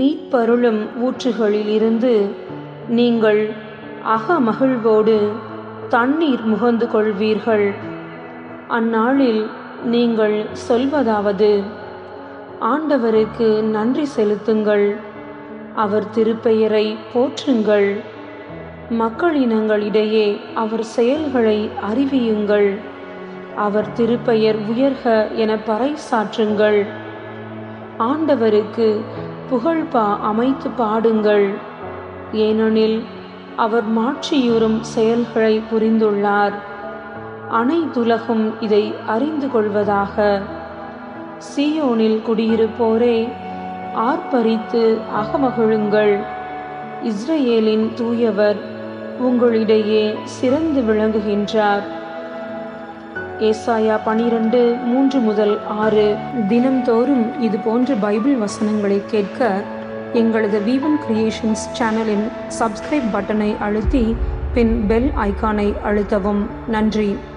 மீட்பருளும் ஊற்றுகளிலிருந்து நீங்கள் அகமகிழ்வோடு தண்ணீர் முகந்து கொள்வீர்கள் அந்நாளில் நீங்கள் சொல்வதாவது ஆண்டவருக்கு நன்றி செலுத்துங்கள் அவர் திருப்பெயரை போற்றுங்கள் மக்களினங்களிடையே அவர் செயல்களை அறிவியுங்கள் அவர் திருப்பெயர் உயர்க என பறைசாற்றுங்கள் ஆண்டவருக்கு புகழ்பா அமைத்து பாடுங்கள் ஏனெனில் அவர் மாட்சியுறும் செயல்களை புரிந்துள்ளார் அனைத்துலகும் இதை அறிந்து கொள்வதாக சியோனில் குடியிருப்போரே ஆர்ப்பரித்து அகமகிழுங்கள் இஸ்ரேலின் தூயவர் உங்களிடையே சிறந்து விளங்குகின்றார் ஏசாயா பனிரெண்டு மூன்று முதல் ஆறு தினம்தோறும் இது போன்ற பைபிள் வசனங்களை கேட்க எங்களது வீவன் கிரியேஷன்ஸ் சேனலின் சப்ஸ்கிரைப் பட்டனை அழுத்தி பின் பெல் ஐகானை அழுத்தவும் நன்றி